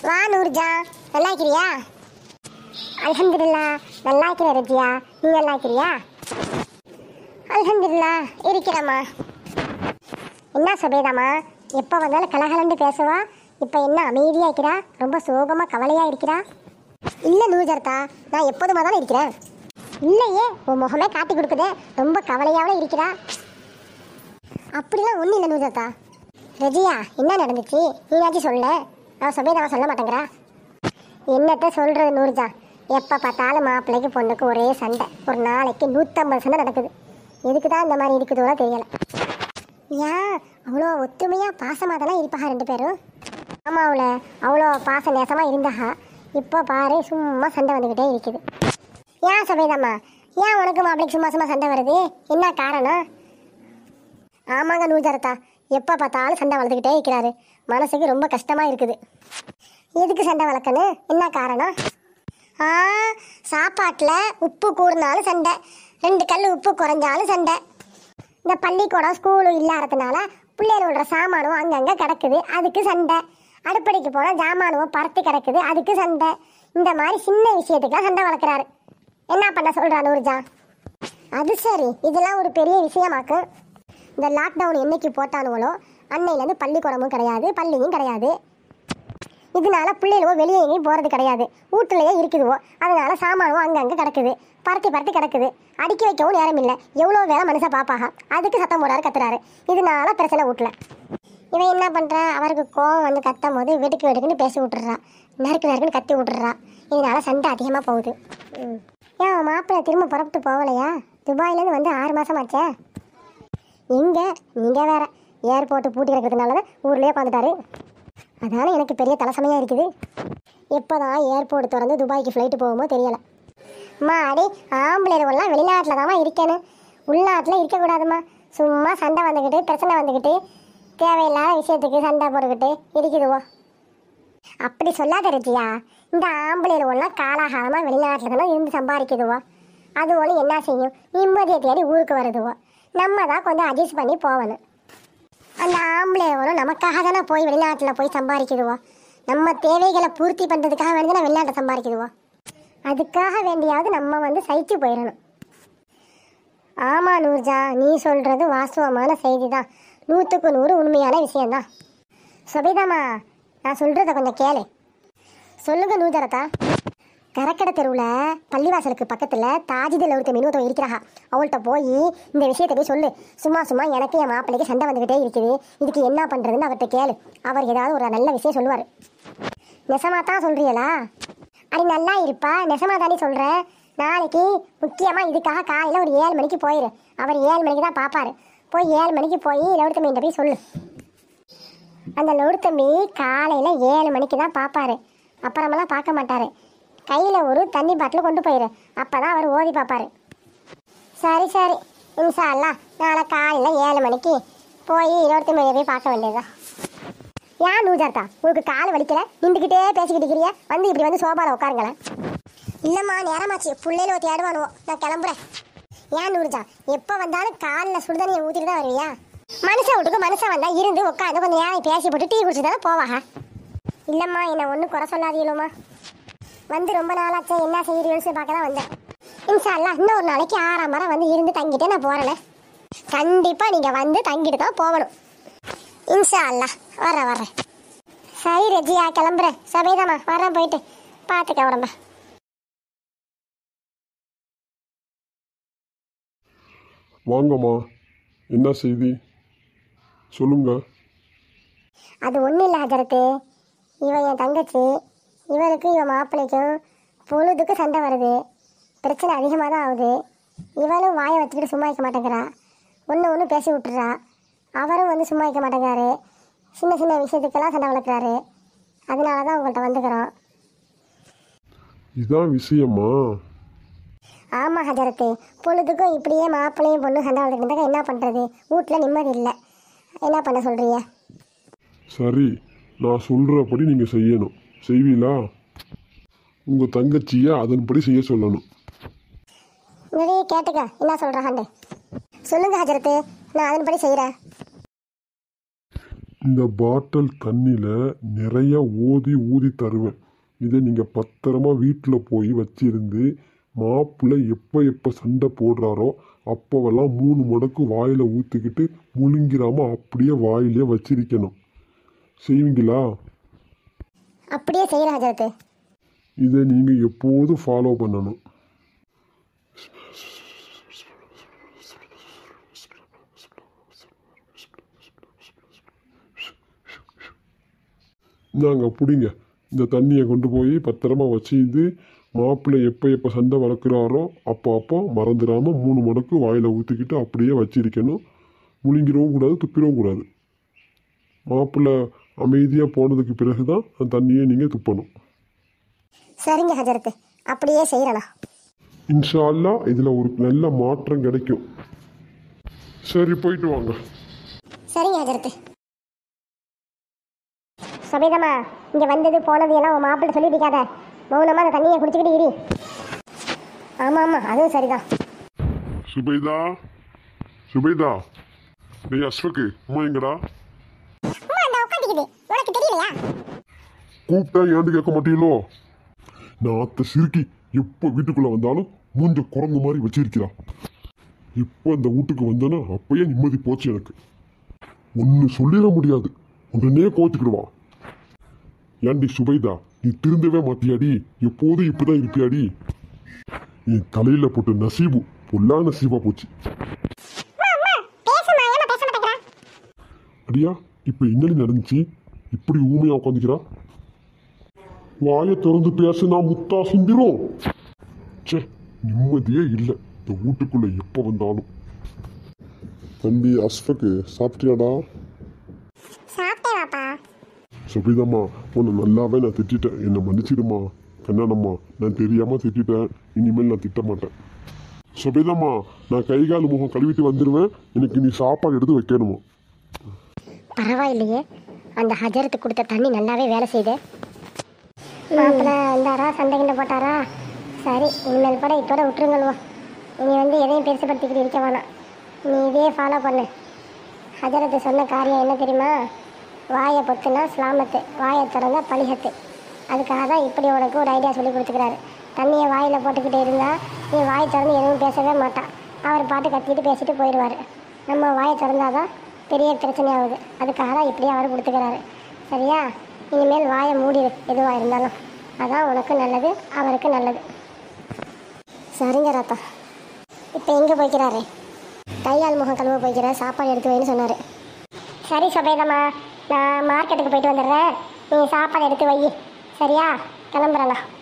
வா நூர்ஜா நல்லா இருக்கிறியா அல்ஹம்துலில்லா நல்லா இருக்கிற ரஜியா நீ நல்லா இருக்கிறியா அல்ஹம்துலில்லா இருக்கிறம்மா என்ன சுபேதாம்மா எப்போ வந்தாலும் கலகலன்னு பேசுவா இப்போ என்ன அமைதியாக இருக்கிறா ரொம்ப சோகமாக கவலையாக இருக்கிறா இல்லை நூஜர்த்தா நான் எப்போதுமா தானே இருக்கிறேன் இல்லையே உன் முகமே காட்டி கொடுக்குதே ரொம்ப கவலையாவே இருக்கிறா அப்படிலாம் ஒன்றும் இல்லை நூஜர்த்தா ரஜியா என்ன நடந்துச்சு நீனாச்சும் சொல்ல அவன் சுபேதாவை சொல்ல மாட்டேங்கிறா என்னத்த சொல்கிறது நூர்ஜா எப்போ பார்த்தாலும் மாப்பிள்ளைக்கு பொண்ணுக்கு ஒரே சண்டை ஒரு நாளைக்கு நூற்றம்பது சண்டை நடக்குது எதுக்கு தான் இந்த மாதிரி இருக்குதோ தெரியல ஏன் அவ்வளோ ஒத்துமையாக பாசமாக தானே இருப்பாங்க ரெண்டு பேரும் ஆமாம் அவளை அவ்வளோ பாச நேசமாக இருந்தாஹா இப்போ பாரு சும்மா சண்டை வந்துக்கிட்டே இருக்குது ஏன் சபைதாம்மா ஏன் உனக்கு மாப்பிளைக்கு சும்மா சும்மா சண்டை வருது என்ன காரணம் ஆமாங்க நூஜரத்தா எப்போ பார்த்தாலும் சண்டை வளர்த்துக்கிட்டே இருக்கிறாரு மனசுக்கு ரொம்ப கஷ்டமாக இருக்குது எதுக்கு சண்டை வளர்க்கணும் என்ன காரணம் ஆ சாப்பாட்டில் உப்பு கூடினாலும் சண்டை ரெண்டு கல் உப்பு குறைஞ்சாலும் சண்டை இந்த பள்ளிக்கூடம் ஸ்கூலும் இல்லாததுனால பிள்ளைகளோட சாமானும் அங்கங்கே கிடக்குது அதுக்கு சண்டை அடுப்படிக்கு போனால் ஜாமானும் பறத்து கிடக்குது அதுக்கு சண்டை இந்த மாதிரி சின்ன விஷயத்துக்குலாம் சண்டை வளர்க்குறாரு என்ன பண்ண சொல்கிறா நூர்ஜா அது சரி இதெல்லாம் ஒரு பெரிய விஷயமாக்கும் இந்த லாக்டவுன் என்னைக்கு போட்டானுங்களோ அன்னையிலேருந்து பள்ளிக்கூடமும் கிடையாது பள்ளியும் கிடையாது இதனால பிள்ளைகளோ வெளியே எங்கேயும் போகிறது கிடையாது வீட்டுலயே இருக்குதுவோ அதனால சாமானும் அங்கங்கே கிடக்குது பரத்தி பரத்தி கிடக்குது அடுக்கி வைக்கவும் நேரம் இல்லை எவ்வளோ வேலை மனுஷன் பாப்பாக அதுக்கு சத்தம் போடாரு கத்துறாரு இதனால பிரச்சனை வீட்டில் இவன் என்ன பண்ணுறா அவருக்கு கோவம் வந்து கத்தும் போது வெடுக்கு வெடுக்குன்னு பேசி விட்டுறா நறுக்கு நறுக்குன்னு கத்தி விட்டுறா இதனால சண்டை அதிகமாக போகுது ம். ஏன் மாப்பிள்ளை திரும்ப புறப்பட்டு போகலையா துபாயிலேருந்து வந்து ஆறு மாதம் ஆச்சே எங்க நீங்கள் வேற ஏர்போர்ட்டு பூட்டி கிடக்கிறதுனால தான் ஊர்லேயே உட்காந்துட்டாரு அதனால எனக்கு பெரிய தலசமையாக இருக்குது எப்போதான் ஏர்போர்ட் திறந்து துபாய்க்கு ஃப்ளைட்டு போகுமோ தெரியல அம்மா அடி ஆம்பளைவெல்லாம் வெளிநாட்டில் தாம்மா இருக்கணும் உள்நாட்டில் இருக்கக்கூடாதும்மா சும்மா சண்டை வந்துக்கிட்டு பிரச்சனை வந்துக்கிட்டு தேவையில்லாத விஷயத்துக்கு சண்டை போட்டுக்கிட்டு இருக்குதுவோ அப்படி சொல்லாத ரஜியா இந்த ஆம்பளைவெல்லாம் காலாகாலமாக வெளிநாட்டில் தானே இருந்து சம்பாதிக்குதுவோ அது ஒன்று என்ன செய்யும் நிம்மதியை தேடி ஊருக்கு வருதுவோ நம்ம தான் கொஞ்சம் அட்ஜஸ்ட் பண்ணி போகணும் அந்த ஆம்பளைவரும் நமக்காக தானே போய் வெளிநாட்டில் போய் சம்பாதிக்குதுவோ நம்ம தேவைகளை பூர்த்தி பண்ணுறதுக்காக வேண்டி தானே வெளிநாட்டை சம்பாதிக்குதுவோ அதுக்காக வேண்டியாவது நம்ம வந்து சைச்சு போயிடணும் ஆமாம் நூர்ஜா நீ சொல்கிறது வாஸ்தவமான செய்தி தான் நூற்றுக்கு நூறு உண்மையான விஷயம்தான் சுபிதாம்மா நான் சொல்கிறத கொஞ்சம் கேளு சொல்லுங்க நூதரத்தா கரக்கடை தெருவில் பள்ளிவாசலுக்கு பக்கத்தில் தாஜிதில் ஒருத்த மினோதம் இருக்கிறாங்க அவள்கிட்ட போய் இந்த விஷயத்தை போய் சொல்லு சும்மா சும்மா எனக்கு என் மாப்பிள்ளைக்கு சண்டை வந்துக்கிட்டே இருக்குது இதுக்கு என்ன பண்ணுறதுன்னு அவர்கிட்ட கேளு அவர் ஏதாவது ஒரு நல்ல விஷயம் சொல்லுவார் நெசமா தான் சொல்கிறீங்களா அடி நல்லா இருப்பா நெசமா தானே சொல்கிறேன் நாளைக்கு முக்கியமாக இதுக்காக காலையில் ஒரு ஏழு மணிக்கு போயிரு அவர் ஏழு மணிக்கு தான் பார்ப்பாரு போய் ஏழு மணிக்கு போய் லவுடுத்தம்பிகிட்ட போய் சொல்லு அந்த லவுடுத்தம்பி காலையில் ஏழு மணிக்கு தான் பார்ப்பாரு அப்புறமெல்லாம் பார்க்க மாட்டார் கையில் ஒரு தண்ணி பாட்டில் கொண்டு போயிரு அப்போ தான் அவர் ஓதி பார்ப்பாரு சரி சரி இன்ஷா அல்லா நாளை காலையில் ஏழு மணிக்கு போய் இருபத்தி மணி போய் பார்க்க வேண்டியதுதான் ஏன் நூஜார்த்தா உங்களுக்கு கால் வலிக்கல நின்றுக்கிட்டே பேசிக்கிட்டு இருக்கிறியா வந்து இப்படி வந்து சோபாவில் உட்காருங்களேன் இல்லைம்மா நேரமாச்சு பிள்ளையில தேடுவானுவோ நான் கிளம்புறேன் ஏன் நூறுஜா எப்போ வந்தாலும் காலில் சுடுதண்ணியை ஊற்றிட்டு தான் வருவியா மனுஷன் வீட்டுக்கு மனுஷன் வந்தா இருந்து உட்காந்து கொஞ்சம் நேரம் பேசி போட்டு டீ குடிச்சு தானே போவாங்க இல்லைம்மா என்னை ஒன்றும் குறை சொல்லாதீங்களோம்மா வந்து ரொம்ப நாளாச்சே என்ன செய்கிறீங்கன்னு பார்க்க தான் வந்தேன் இன்ஷா அல்லா இன்னும் ஒரு நாளைக்கு ஆறாம் மரம் வந்து இருந்து தங்கிட்டே நான் போகிறேன் கண்டிப்பாக நீங்கள் வந்து தங்கிட்டு தான் போகணும் இன்ஷா அல்லா வரேன் வரேன் சரி ரெஜியா கிளம்புறேன் சபைதாம்மா வரேன் போயிட்டு பார்த்துக்க உடம்ப வாங்கம்மா என்ன செய்தி சொல்லுங்க அது ஒன்றும் இல்லை ஹஜரத்து இவன் என் தங்கச்சி இவனுக்கும் இவன் மாப்பிள்ளைக்கும் பொழுதுக்கு சண்டை வருது பிரச்சனை அதிகமாக தான் ஆகுது இவளும் வாயை வச்சுக்கிட்டு சும்மா இருக்க மாட்டேங்கிறா ஒன்று ஒன்று பேசி விட்டுறா அவரும் வந்து சும்மா இருக்க மாட்டேங்கிறாரு சின்ன சின்ன விஷயத்துக்கெல்லாம் சண்டை வளர்க்குறாரு அதனால தான் உங்கள்கிட்ட வந்துக்கிறோம் இதான் விஷயமா ஆமாம் ஹஜரத்து பொழுதுக்கும் இப்படியே மாப்பிள்ளையும் பொண்ணு சண்டை வளர்த்துக்கிட்டு இருந்தா என்ன பண்ணுறது வீட்டில் நிம்மதி இல்லை என்ன பண்ண சொல்கிறீங்க சரி நான் சொல்கிறபடி நீங்கள் செய்யணும் செய்வீங்களா உங்கள் தங்கச்சியை அதன்படி செய்ய சொல்லணும் நிறைய கேட்டுக்க என்ன சொல்கிறாண்டு சொல்லுங்க ஹஜரத்து நான் அதன்படி செய்கிறேன் இந்த பாட்டில் தண்ணியில் நிறைய ஊதி ஊதி தருவேன் இதை நீங்கள் பத்திரமா வீட்டில் போய் வச்சிருந்து மாப்பிள்ளை எப்போ எப்போ சண்டை போடுறாரோ அப்போவெல்லாம் மூணு மடக்கு வாயில் ஊற்றிக்கிட்டு முழுங்கிராம அப்படியே வாயிலே வச்சிருக்கணும் செய்வீங்களா அப்படியே செய்கிறேன் ஹஜரத்து இதை நீங்கள் எப்போதும் ஃபாலோ பண்ணணும் நாங்கள் பிடிங்க இந்த தண்ணியை கொண்டு போய் பத்திரமா வச்சுருந்து மாப்பிள்ளை எப்போ எப்போ சண்டை வளர்க்குறாரோ அப்போ அப்போ மறந்துடாம மூணு மடக்கு வாயில் ஊற்றிக்கிட்டு அப்படியே வச்சிருக்கணும் முழுங்கிடவும் கூடாது துப்பிடவும் கூடாது மாப்பிள்ளை அமைதியாக போனதுக்கு பிறகு தான் அந்த தண்ணியை நீங்கள் துப்பணும் சரிங்க ஹஜரத்து அப்படியே செய்கிறேண்ணா இன்ஷா அல்லாஹ் இதில் ஒரு நல்ல மாற்றம் கிடைக்கும் சரி போயிட்டு வாங்க சரிங்க ஹஜரத்து சபீதம்மா இங்கே வந்தது போனது எல்லாம் உன் மாப்பிள்ளை சொல்லிட்டு இருக்காத மௌனமாக அந்த தண்ணியை குடிச்சுக்கிட்டு இரு ஆமாம் ஆமாம் அதுவும் சரிதான் சுபைதா சுபைதா டேய் அஸ்வக்கு அம்மா எங்கடா உட்காந்துக்குது உனக்கு தெரியலையா கூப்பிட்டா ஏண்டு கேட்க மாட்டீங்களோ நான் அத்தை சிறுக்கி எப்போ வீட்டுக்குள்ள வந்தாலும் மூஞ்ச குரங்கு மாதிரி வச்சிருக்கிறா இப்போ இந்த வீட்டுக்கு வந்தேன்னா அப்பயே நிம்மதி போச்சு எனக்கு ஒன்று சொல்லிட முடியாது உடனே கோச்சுக்கிடுவா ஏண்டி சுபைதா நீ திருந்தவே மாட்டியாடி எப்போதும் இப்படிதான் இருப்பியாடி என் தலையில போட்ட நசீபு பொல்லா நசீபா போச்சு பேசுமா ஏமா பேச மாட்டேங்கிறா அடியா இப்போ என்னடி நடந்துச்சு இப்படி ஊமையா உட்காந்துக்கிறா வாயை திறந்து பேசினா முத்தா சிந்திரும் ச்சே நிம்மதியே இல்லை இந்த வீட்டுக்குள்ள எப்போ வந்தாலும் தம்பி அஸ்ஃபக்கு சாப்பிட்டியாடா சாப்பிட்டேன் வாப்பா சுபிதம்மா உன்னை நல்லாவே நான் திட்டிட்டேன் என்னை மன்னிச்சிடுமா கண்ணானம்மா நான் தெரியாம திட்டிட்டேன் இனிமேல் நான் திட்ட மாட்டேன் சுபிதம்மா நான் கை கால் முகம் கழுவிட்டு வந்துடுவேன் எனக்கு நீ சாப்பாடு எடுத்து வைக்கணுமா பரவாயில்லையே அந்த ஹஜரத்து கொடுத்த தண்ணி நல்லாவே வேலை செய்யுது மாப்பிள்ள வந்தாரா சண்டை கிண்டை போட்டாரா சரி இனிமேல் கூட இதோட விட்டுருங்கள்வா நீ வந்து எதையும் பெருசுப்படுத்திக்கிட்டு இருக்க வேணாம் நீ இதே ஃபாலோ பண்ணு ஹஜரத்து சொன்ன காரியம் என்ன தெரியுமா வாயை பொத்துனா ஸ்லாமத்து வாயை திறந்தா பலிகத்து அதுக்காக தான் இப்படி உனக்கு ஒரு ஐடியா சொல்லி கொடுத்துக்கிறாரு தண்ணியை வாயில் போட்டுக்கிட்டே இருந்தால் நீ வாய் திறந்து எதுவும் பேசவே மாட்டான் அவர் பாட்டு கத்திட்டு பேசிட்டு போயிடுவார் நம்ம வாயை திறந்தாதான் பெரிய பிரச்சனை ஆகுது அதுக்காக தான் இப்படியே அவர் கொடுத்துக்கிறாரு சரியா இனிமேல் வாயை மூடிடு எதுவாக இருந்தாலும் அதான் உனக்கு நல்லது அவருக்கு நல்லது சரிங்க ராத்தா இப்போ எங்கே போய்க்கிறாரு கையால் முகம் கழுவ போய்க்கிறேன் சாப்பாடு எடுத்து வைன்னு சொன்னார் சரி சுபேதம்மா நான் மார்க்கெட்டுக்கு போயிட்டு வந்துடுறேன் நீ சாப்பாடு எடுத்து வை சரியா கிளம்புறேண்ணா